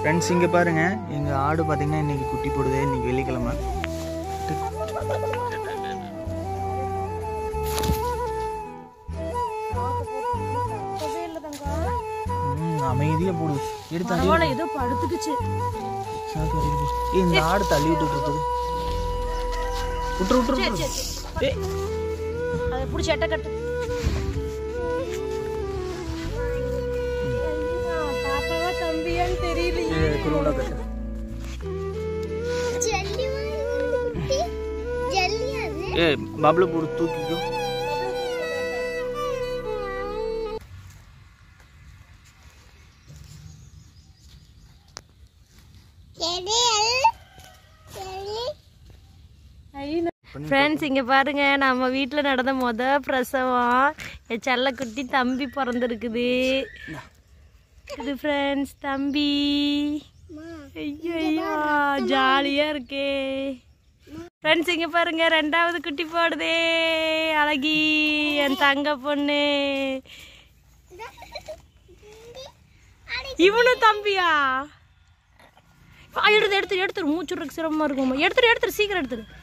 Friends இங்கே பாருங்க எங்கள் ஆடு பார்த்தீங்கன்னா இன்னைக்கு குட்டி போடுது இன்னைக்கு வெள்ளிக்கிழமை ம், அமைதியா போடு எடுத்து அடி பரவாயில்ல ஏதோ படுத்துக்குச்சு சாக்கு அடி அடி. ஏய், இந்த ஆடு தள்ளி விட்டுட்டு இருக்குது விட்டுரு விட்டுரு விட்டுரு. ஏய், அதை பிடிச்சி எட்ட கட்டு பாப்பாவா தம்பியான்னு தெரியலையே ஏய், குருவில கட்டு ஜல்லி குட்டி ஜல்லி அது ஏ பப்ளு போடு தூக்கிக்கோ ஃப்ரெண்ட்ஸ் இங்கே பாருங்க நம்ம வீட்டில் நடந்த முத பிரசவம் என் செல்லக்குட்டி தம்பி பிறந்திருக்குது இது ஃப்ரெண்ட்ஸ் தம்பி ஐயோ ஜாலியாக இருக்கே ஃப்ரெண்ட்ஸ் இங்கே பாருங்க ரெண்டாவது குட்டி போடுதே அழகி என் தங்க பொண்ணு இவனும் தம்பியா ஆ, எடுத்து எடுத்து எடுத்துரு மூச்சு விட்றதுக்கு சிரமமா இருக்குமா எடுத்துரு எடுத்துரு சீக்கிரம் எடுத்துரு